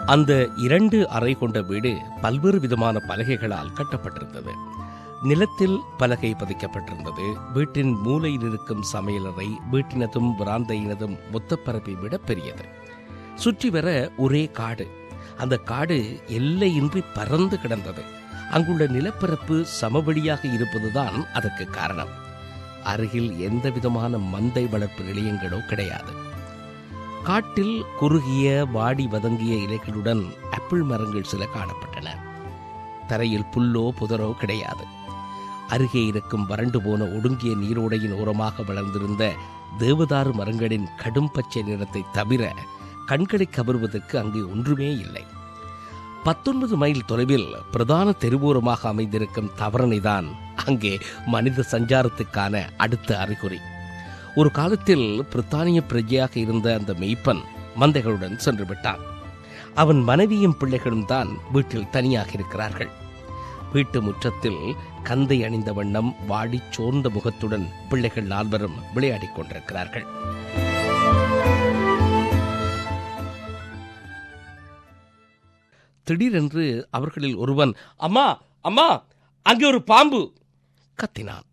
அந்த இரண்டு அறை கொண்ட வீடு பல்வேறு விதமான பலகைகளால் கட்டப்பட்டிருந்தது நிலத்தில் பலகை பதிக்கப்பட்டிருந்தது வீட்டின் மூலையில் இருக்கும் சமையலறை வீட்டினதும் பிராந்தையினதும் மொத்த பரப்பை விட பெரியது சுற்றி வர ஒரே காடு அந்த காடு எல்லையின்றி பறந்து கிடந்தது அங்குள்ள நிலப்பரப்பு சமவெளியாக இருப்பதுதான் அதற்கு காரணம் அருகில் எந்த விதமான மந்தை வளர்ப்பு நிலையங்களோ கிடையாது காட்டில் குறுகிய வாடி வதங்கிய இலைகளுடன் ஆப்பிள் மரங்கள் சில காணப்பட்டன தரையில் புல்லோ புதரோ கிடையாது அருகே இருக்கும் வறண்டு போன ஒடுங்கிய நீரோடையின் ஓரமாக வளர்ந்திருந்த தேவதாரு மரங்களின் கடும் பச்சை நிறத்தை தவிர கண்களை கவருவதற்கு அங்கே ஒன்றுமே இல்லை பத்தொன்பது மைல் தொலைவில் பிரதான தெருவோரமாக அமைந்திருக்கும் தவறனைதான் அங்கே மனித சஞ்சாரத்துக்கான அடுத்த அறிகுறி ஒரு காலத்தில் பிரித்தானிய பிரஜையாக இருந்த அந்த மெய்ப்பன் மந்தைகளுடன் சென்று விட்டான் அவன் மனைவியும் பிள்ளைகளும் தான் வீட்டில் தனியாக இருக்கிறார்கள் வீட்டு முற்றத்தில் கந்தை அணிந்த வண்ணம் வாடிச் சோர்ந்த முகத்துடன் பிள்ளைகள் நால்வரும் விளையாடிக் கொண்டிருக்கிறார்கள் திடீரென்று அவர்களில் ஒருவன் அம்மா அம்மா அங்கே ஒரு பாம்பு கத்தினான்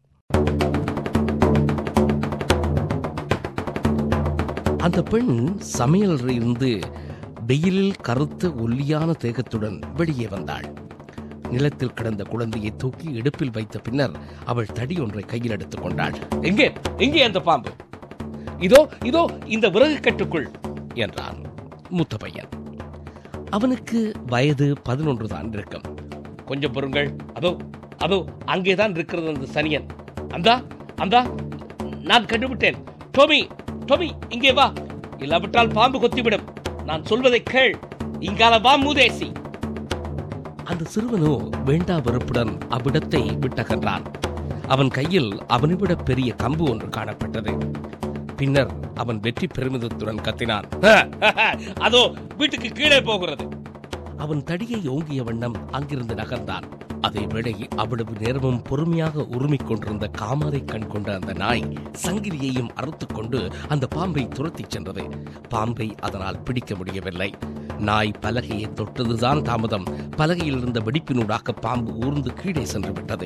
அந்த பெண் சமையலறையிலிருந்து வெயிலில் கருத்த ஒல்லியான தேகத்துடன் வெளியே வந்தாள் நிலத்தில் கிடந்த குழந்தையை தூக்கி இடுப்பில் வைத்த பின்னர் அவள் தடி ஒன்றை கையில் எடுத்துக் கொண்டாள் எங்கே எங்கே அந்த பாம்பு இதோ இதோ இந்த விறகு கட்டுக்குள் என்றான் மூத்த பையன் அவனுக்கு வயது பதினொன்று தான் இருக்கும் கொஞ்சம் பொறுங்கள் அதோ அதோ அங்கேதான் இருக்கிறது அந்த சனியன் அந்தா அந்தா நான் கண்டுவிட்டேன் டோமி டோமி இங்கே வா இல்லாவிட்டால் பாம்பு கொத்திவிடும் நான் சொல்வதை கேள் இங்கால வா மூதேசி அந்த சிறுவனோ வேண்டா வெறுப்புடன் அவ்விடத்தை விட்டகன்றான் அவன் கையில் அவனை விட பெரிய கம்பு ஒன்று காணப்பட்டது பின்னர் அவன் வெற்றி பெருமிதத்துடன் கத்தினான் அதோ வீட்டுக்கு கீழே போகிறது அவன் தடியை ஓங்கிய வண்ணம் அங்கிருந்து நகர்ந்தான் அதே வேளை அவ்வளவு நேரமும் பொறுமையாக உருமிக் கொண்டிருந்த காமாரை கண் கொண்ட அந்த நாய் சங்கிலியையும் அறுத்துக் கொண்டு அந்த பாம்பை துரத்திச் சென்றது பாம்பை அதனால் பிடிக்க முடியவில்லை நாய் பலகையை தொட்டதுதான் தாமதம் பலகையில் இருந்த வெடிப்பினூடாக பாம்பு ஊர்ந்து கீழே சென்று விட்டது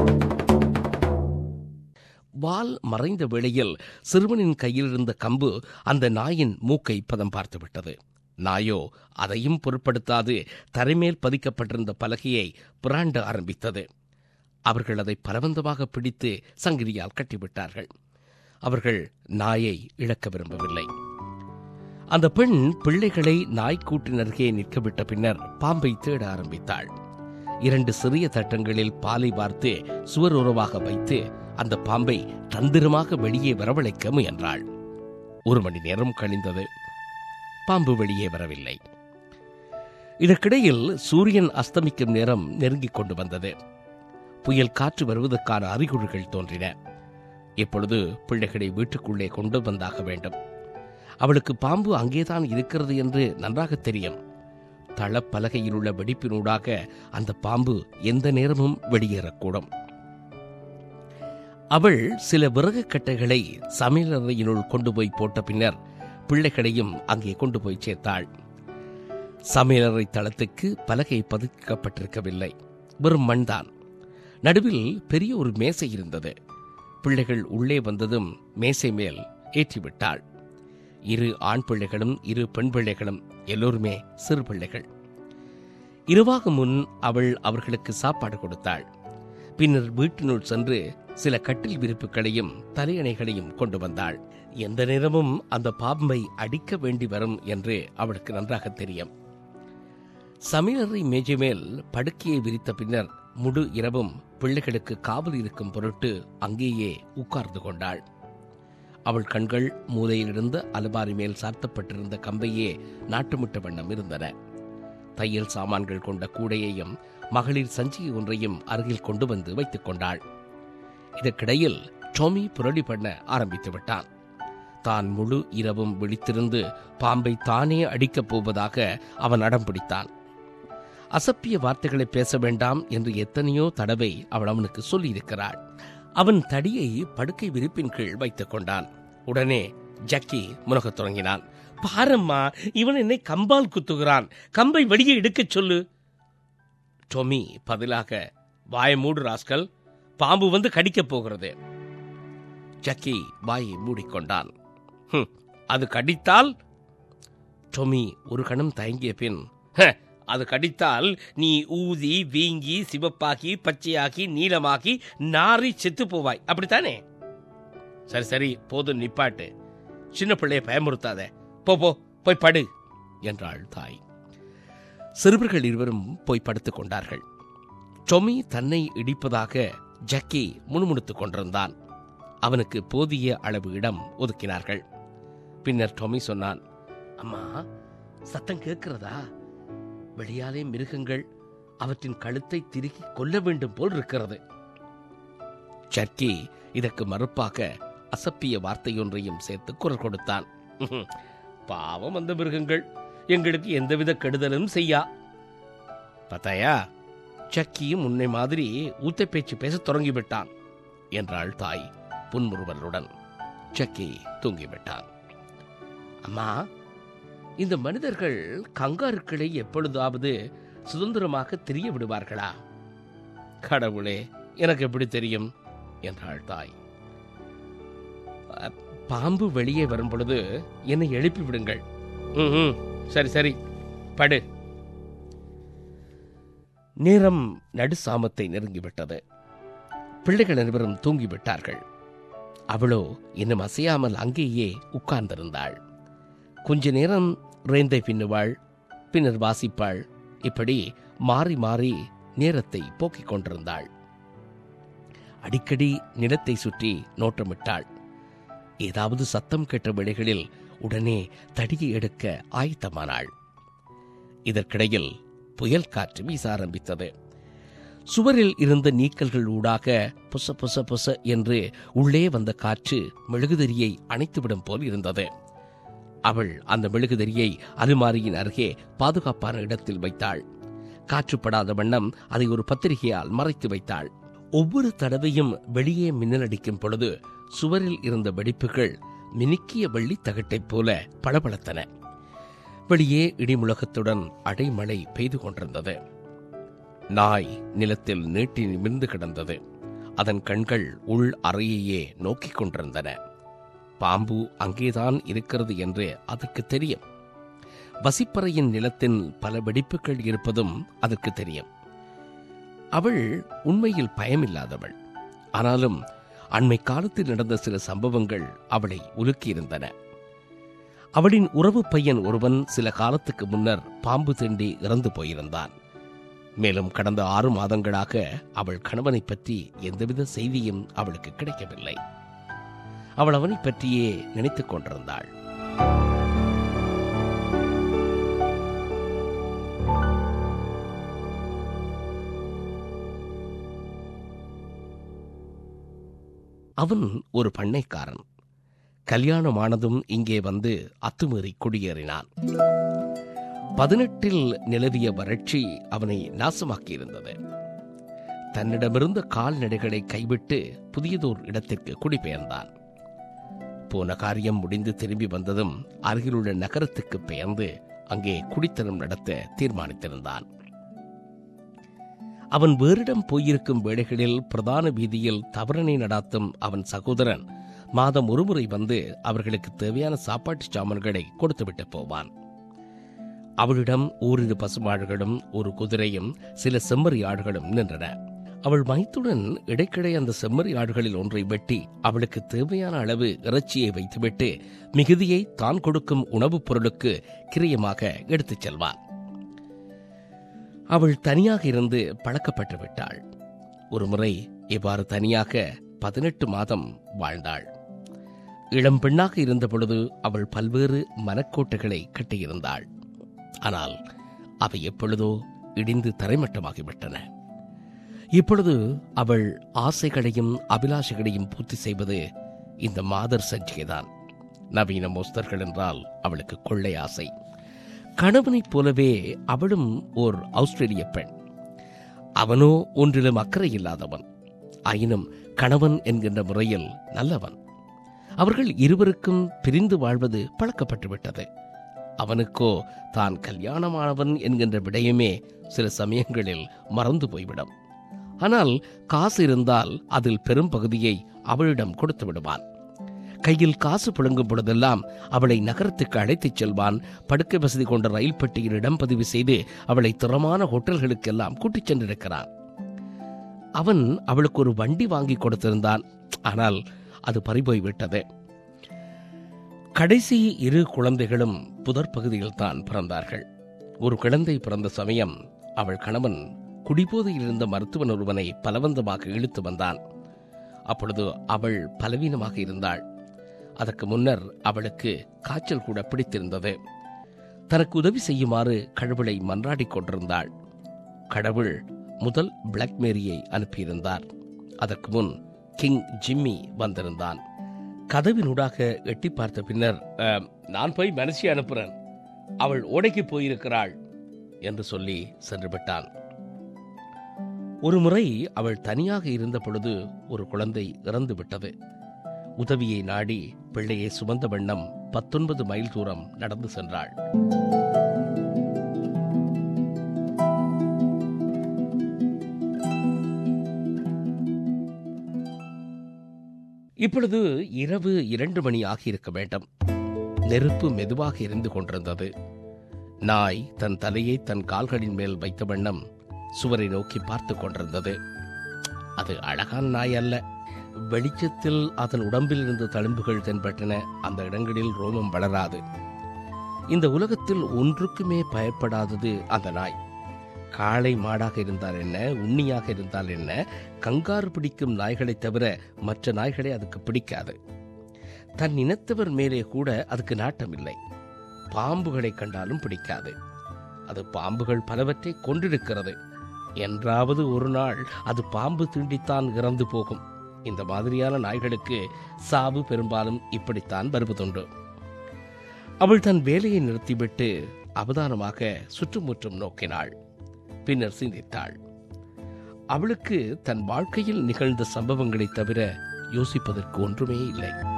வால் மறைந்த வேளையில் சிறுவனின் கையில் இருந்த கம்பு அந்த நாயின் மூக்கை பதம் பார்த்து விட்டது நாயோ அதையும் பொருட்படுத்தாது தரைமேல் பதிக்கப்பட்டிருந்த பலகையை புராண்ட ஆரம்பித்தது அவர்கள் அதை பலவந்தமாக பிடித்து சங்கிலியால் கட்டிவிட்டார்கள் அவர்கள் நாயை இழக்க விரும்பவில்லை அந்த பெண் பிள்ளைகளை நாய்க்கூட்டின் அருகே நிற்கவிட்ட பின்னர் பாம்பை தேட ஆரம்பித்தாள் இரண்டு சிறிய தட்டங்களில் பாலை வார்த்து சுவர் உறவாக வைத்து அந்த பாம்பை தந்திரமாக வெளியே வரவழைக்க முயன்றாள் ஒரு மணி நேரம் கழிந்தது பாம்பு வெளியே வரவில்லை இதற்கிடையில் சூரியன் அஸ்தமிக்கும் நேரம் நெருங்கிக் கொண்டு வந்தது புயல் காற்று வருவதற்கான அறிகுறிகள் தோன்றின இப்பொழுது பிள்ளைகளை வீட்டுக்குள்ளே கொண்டு வந்தாக வேண்டும் அவளுக்கு பாம்பு அங்கேதான் இருக்கிறது என்று நன்றாக தெரியும் தளப்பலகையில் உள்ள வெடிப்பினூடாக அந்த பாம்பு எந்த நேரமும் வெளியேறக்கூடும் அவள் சில விறகு கட்டைகளை சமையலறையினுள் கொண்டு போய் போட்ட பின்னர் பிள்ளைகளையும் அங்கே கொண்டு போய் சேர்த்தாள் சமையலறை தளத்துக்கு பலகை பதிக்கப்பட்டிருக்கவில்லை வெறும் மண்தான் நடுவில் பெரிய ஒரு மேசை இருந்தது பிள்ளைகள் உள்ளே வந்ததும் மேசை மேல் ஏற்றிவிட்டாள் இரு ஆண் பிள்ளைகளும் இரு பெண் பிள்ளைகளும் எல்லோருமே சிறு பிள்ளைகள் இரவாக முன் அவள் அவர்களுக்கு சாப்பாடு கொடுத்தாள் பின்னர் வீட்டினுள் சென்று சில கட்டில் விரிப்புகளையும் தலையணைகளையும் கொண்டு வந்தாள் எந்த நேரமும் அந்த பாம்பை அடிக்க வேண்டி வரும் என்று அவளுக்கு நன்றாக தெரியும் சமையலறை மேஜை மேல் படுக்கையை விரித்த பின்னர் முழு இரவும் பிள்ளைகளுக்கு காவல் இருக்கும் பொருட்டு அங்கேயே உட்கார்ந்து கொண்டாள் அவள் கண்கள் மூலையிலிருந்து அலமாரி மேல் சார்த்தப்பட்டிருந்த கம்பையே நாட்டுமிட்ட வண்ணம் இருந்தன தையல் சாமான்கள் கொண்ட கூடையையும் மகளிர் சஞ்சி ஒன்றையும் அருகில் கொண்டு வந்து வைத்துக் கொண்டாள் இதற்கிடையில் டொமி புரளி பண்ண ஆரம்பித்து விட்டான் தான் முழு இரவும் விழித்திருந்து பாம்பை தானே அடிக்கப் போவதாக அவன் அடம் பிடித்தான் அசப்பிய வார்த்தைகளை பேச வேண்டாம் என்று எத்தனையோ தடவை அவள் அவனுக்கு சொல்லியிருக்கிறாள் அவன் தடியை படுக்கை விரிப்பின் கீழ் வைத்துக் கொண்டான் உடனே ஜக்கி முனகத் தொடங்கினான் பாரம்மா இவன் என்னை கம்பால் குத்துகிறான் கம்பை வெளியே எடுக்கச் சொல்லு டொமி பதிலாக வாயை மூடு ராஸ்கல் பாம்பு வந்து கடிக்கப் போகிறது ஜக்கி வாயை மூடிக்கொண்டான் "ஹும், அது கடித்தால் டொமி ஒரு கணம் தயங்கிய பின் "ஹ, அது கடித்தால் நீ ஊதி வீங்கி சிவப்பாக்கி பச்சையாக்கி நீளமாக்கி நாரி செத்து போவாய் அப்படித்தானே சரி சரி போதும் நிப்பாட்டு சின்ன பிள்ளைய பயமுறுத்தாத போ போ போய் படு என்றாள் தாய் சிறுவர்கள் இருவரும் போய் படுத்துக் கொண்டார்கள் டொமி தன்னை இடிப்பதாக ஜக்கி முணுமுணுத்துக் கொண்டிருந்தான் அவனுக்கு போதிய அளவு இடம் ஒதுக்கினார்கள் பின்னர் டொமி சொன்னான் அம்மா சத்தம் கேட்கிறதா வெளியாலே மிருகங்கள் அவற்றின் கழுத்தை திருகி கொல்ல வேண்டும் போல் இருக்கிறது ஜக்கி இதற்கு மறுப்பாக அசப்பிய வார்த்தையொன்றையும் சேர்த்து குரல் கொடுத்தான் "ம்ஹும். பாவம் அந்த மிருகங்கள் எங்களுக்கு எந்தவித கெடுதலும் செய்யா பார்த்தாயா சக்கியும் உன்னை மாதிரி ஊத்தை பேச்சு பேசத் தொடங்கிவிட்டான் என்றாள் தாய் புன்முறுவலுடன் சக்கி தூங்கிவிட்டான் அம்மா இந்த மனிதர்கள் கங்காருக்களை எப்பொழுதாவது சுதந்திரமாக தெரிய விடுவார்களா கடவுளே எனக்கு எப்படி தெரியும் என்றாள் தாய் "அ, பாம்பு வெளியே வரும் பொழுது என்னை எழுப்பி விடுங்கள் "ம், ம், சரி சரி படு நேரம் நடுசாமத்தை நெருங்கிவிட்டது பிள்ளைகள் அனைவரும் தூங்கிவிட்டார்கள் அவளோ இன்னும் அசையாமல் அங்கேயே உட்கார்ந்திருந்தாள் கொஞ்ச நேரம் ரேந்தை பின்னுவாள் பின்னர் வாசிப்பாள் இப்படி மாறி மாறி நேரத்தை போக்கிக் கொண்டிருந்தாள் அடிக்கடி நிலத்தை சுற்றி நோட்டமிட்டாள் ஏதாவது சத்தம் கேட்ட வேளைகளில் உடனே தடியை எடுக்க ஆயத்தமானாள் இதற்கிடையில் புயல் காற்று வீச ஆரம்பித்தது சுவரில் இருந்த நீக்கல்கள் ஊடாக புச புச புச என்று உள்ளே வந்த காற்று மெழுகுதிரியை அணைத்துவிடும் போல் இருந்தது அவள் அந்த மெழுகுதிரியை அலுமாரியின் அருகே பாதுகாப்பான இடத்தில் வைத்தாள் காற்றுப்படாத வண்ணம் அதை ஒரு பத்திரிகையால் மறைத்து வைத்தாள் ஒவ்வொரு தடவையும் வெளியே மின்னல் அடிக்கும் பொழுது சுவரில் இருந்த வெடிப்புகள் மினுக்கிய வெள்ளி தகட்டைப் போல பளபளத்தன வெளியே இடிமுழக்கத்துடன் அடைமழை பெய்து கொண்டிருந்தது நாய் நிலத்தில் நீட்டி நிமிர்ந்து கிடந்தது அதன் கண்கள் உள் அறையையே நோக்கிக் கொண்டிருந்தன பாம்பு அங்கேதான் இருக்கிறது என்று அதற்கு தெரியும் வசிப்பறையின் நிலத்தின் பல வெடிப்புகள் இருப்பதும் அதற்கு தெரியும் அவள் உண்மையில் பயமில்லாதவள் ஆனாலும் அண்மை காலத்தில் நடந்த சில சம்பவங்கள் அவளை உலுக்கியிருந்தன அவளின் உறவு பையன் ஒருவன் சில காலத்துக்கு முன்னர் பாம்பு திண்டி இறந்து போயிருந்தான் மேலும் கடந்த ஆறு மாதங்களாக அவள் கணவனைப் பற்றி எந்தவித செய்தியும் அவளுக்கு கிடைக்கவில்லை அவள் அவனைப் பற்றியே நினைத்துக் கொண்டிருந்தாள் அவன் ஒரு பண்ணைக்காரன் கல்யாணமானதும் இங்கே வந்து அத்துமீறி குடியேறினான் பதினெட்டில் நிலவிய வறட்சி அவனை நாசமாக்கியிருந்தது தன்னிடமிருந்த கால்நடைகளை கைவிட்டு புதியதோர் இடத்திற்கு குடிபெயர்ந்தான் போன காரியம் முடிந்து திரும்பி வந்ததும் அருகிலுள்ள நகரத்துக்கு பெயர்ந்து அங்கே குடித்தனம் நடத்த தீர்மானித்திருந்தான் அவன் வேறிடம் போயிருக்கும் வேளைகளில் பிரதான வீதியில் தவறனை நடாத்தும் அவன் சகோதரன் மாதம் ஒருமுறை வந்து அவர்களுக்கு தேவையான சாப்பாட்டு சாமான்களை கொடுத்துவிட்டு போவான் அவளிடம் ஓரிரு பசுமாடுகளும் ஒரு குதிரையும் சில செம்மறி ஆடுகளும் நின்றன அவள் மைத்துடன் இடைக்கிடை அந்த செம்மறி ஆடுகளில் ஒன்றை வெட்டி அவளுக்கு தேவையான அளவு இறைச்சியை வைத்துவிட்டு மிகுதியை தான் கொடுக்கும் உணவுப் பொருளுக்கு கிரியமாக எடுத்துச் செல்வான் அவள் தனியாக இருந்து பழக்கப்பட்டு விட்டாள் ஒருமுறை இவ்வாறு தனியாக பதினெட்டு மாதம் வாழ்ந்தாள் இளம் பெண்ணாக இருந்த பொழுது அவள் பல்வேறு மனக்கோட்டைகளை கட்டியிருந்தாள் ஆனால் அவை எப்பொழுதோ இடிந்து தரைமட்டமாகிவிட்டன இப்பொழுது அவள் ஆசைகளையும் அபிலாஷைகளையும் பூர்த்தி செய்வது இந்த மாதர் சஞ்சிகைதான் நவீன மோஸ்தர்கள் என்றால் அவளுக்கு கொள்ளை ஆசை கணவனைப் போலவே அவளும் ஓர் ஆஸ்திரேலிய பெண் அவனோ ஒன்றிலும் அக்கறை இல்லாதவன் ஆயினும் கணவன் என்கின்ற முறையில் நல்லவன் அவர்கள் இருவருக்கும் பிரிந்து வாழ்வது பழக்கப்பட்டு விட்டது அவனுக்கோ தான் கல்யாணமானவன் என்கின்ற விடயமே சில சமயங்களில் மறந்து போய்விடும் ஆனால் காசு இருந்தால் அதில் பெரும் பகுதியை அவளிடம் கொடுத்து விடுவான் கையில் காசு புழங்கும் பொழுதெல்லாம் அவளை நகரத்துக்கு அழைத்துச் செல்வான் படுக்கை வசதி கொண்ட ரயில் பெட்டியில் இடம் பதிவு செய்து அவளை திறமான ஹோட்டல்களுக்கெல்லாம் கூட்டிச் சென்றிருக்கிறான் அவன் அவளுக்கு ஒரு வண்டி வாங்கி கொடுத்திருந்தான் ஆனால் அது பறிபோய் விட்டது கடைசி இரு குழந்தைகளும் புதர் பகுதியில் தான் பிறந்தார்கள் ஒரு குழந்தை பிறந்த சமயம் அவள் கணவன் குடிபோதையில் இருந்த மருத்துவன் ஒருவனை பலவந்தமாக இழுத்து வந்தான் அப்பொழுது அவள் பலவீனமாக இருந்தாள் அதற்கு முன்னர் அவளுக்கு காய்ச்சல் கூட பிடித்திருந்தது தனக்கு உதவி செய்யுமாறு கடவுளை மன்றாடிக் கொண்டிருந்தாள் கடவுள் முதல் பிளாக் மேரியை அனுப்பியிருந்தார் அதற்கு முன் கிங் ஜிம்மி வந்திருந்தான் கதவினூடாக எட்டி பார்த்த பின்னர் "அஹ், நான் போய் மனசி அனுப்புறேன் அவள் ஓடைக்கு போயிருக்கிறாள் என்று சொல்லி சென்று விட்டான் ஒரு முறை அவள் தனியாக இருந்த பொழுது ஒரு குழந்தை இறந்து விட்டது உதவியை நாடி பிள்ளையை சுமந்த வண்ணம் பத்தொன்பது மைல் தூரம் நடந்து சென்றாள் இப்பொழுது இரவு இரண்டு மணி ஆகியிருக்க வேண்டும் நெருப்பு மெதுவாக எரிந்து கொண்டிருந்தது நாய் தன் தலையை தன் கால்களின் மேல் வைத்த வண்ணம் சுவரை நோக்கி பார்த்து கொண்டிருந்தது அது அழகான நாய் அல்ல வெளிச்சத்தில் அதன் உடம்பில் இருந்த தழும்புகள் தென்பட்டன அந்த இடங்களில் ரோமம் வளராது இந்த உலகத்தில் ஒன்றுக்குமே பயப்படாதது அந்த நாய் காளை மாடாக இருந்தால் என்ன உண்ணியாக இருந்தால் என்ன கங்காரு பிடிக்கும் நாய்களைத் தவிர மற்ற நாய்களை அதுக்கு பிடிக்காது தன் இனத்தவர் மேலே கூட அதுக்கு நாட்டமில்லை பாம்புகளை கண்டாலும் பிடிக்காது அது பாம்புகள் பலவற்றை கொண்டிருக்கிறது என்றாவது ஒரு நாள் அது பாம்பு தீண்டித்தான் இறந்து போகும் இந்த மாதிரியான நாய்களுக்கு சாவு பெரும்பாலும் இப்படித்தான் வருவதுண்டு அவள் தன் வேலையை நிறுத்திவிட்டு அவதானமாக சுற்றுமுற்றும் நோக்கினாள் பின்னர் சிந்தித்தாள் அவளுக்கு தன் வாழ்க்கையில் நிகழ்ந்த சம்பவங்களைத் தவிர யோசிப்பதற்கு ஒன்றுமே இல்லை